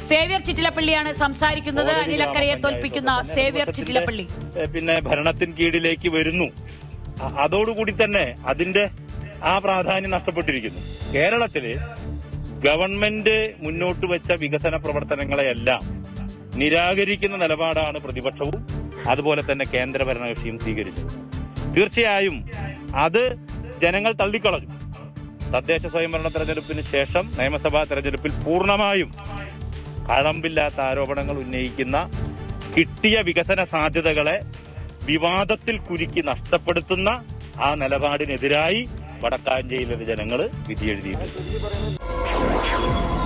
Xavier ചിറ്റിലപ്പള്ളിയാണ് സംസാരിക്കുന്നത് ഓരോ അനിലക്കരയെ ഗ്രാമപഞ്ചായത്തൊക്കെ തോൽപ്പിക്കുന്ന തന്നെ സേവ്യർ ഇടതുപക്ഷത്തിന്റെ, ചിറ്റിലപ്പള്ളി ഏ, പിന്നെ ഭരണത്തിൻ കീഴിലേക്ക് വരുന്നു അ- അതോടുകൂടി തന്നെ അതിന്റെ ആ പ്രാധാന്യം നഷ്ടപ്പെട്ടിരിക്കുന്നു കേരളത്തില് ഗവൺമെന്റ് മുന്നോട്ട് വെച്ച വികസന പ്രവർത്തനങ്ങളെയെല്ലാം നിരാകരിക്കുന്ന നിലപാടാണ് പ്രതിപക്ഷവും അതുപോലെ തന്നെ കേന്ദ്ര ഭരണകക്ഷിയും സ്വീകരിച്ചത് തീർച്ചയായും അത് ജനങ്ങൾ തള്ളിക്കളഞ്ഞു തദ്ദേശ സ്വയംഭരണ തെരഞ്ഞെടുപ്പിന് ശേഷം നിയമസഭാ തെരഞ്ഞെടുപ്പിൽ പൂർണ്ണമായും കഴമ്പില്ലാത്ത ആരോപണങ്ങൾ ഉന്നയിക്കുന്ന കിട്ടിയ വികസന സാധ്യതകളെ വിവാദത്തിൽ കുരുക്കി നഷ്ടപ്പെടുത്തുന്ന ആ നിലപാടിനെതിരായി വടക്കാഞ്ചേരിയിലെ ജനങ്ങൾ വിധിയെഴുതിയിട്ടുണ്ട്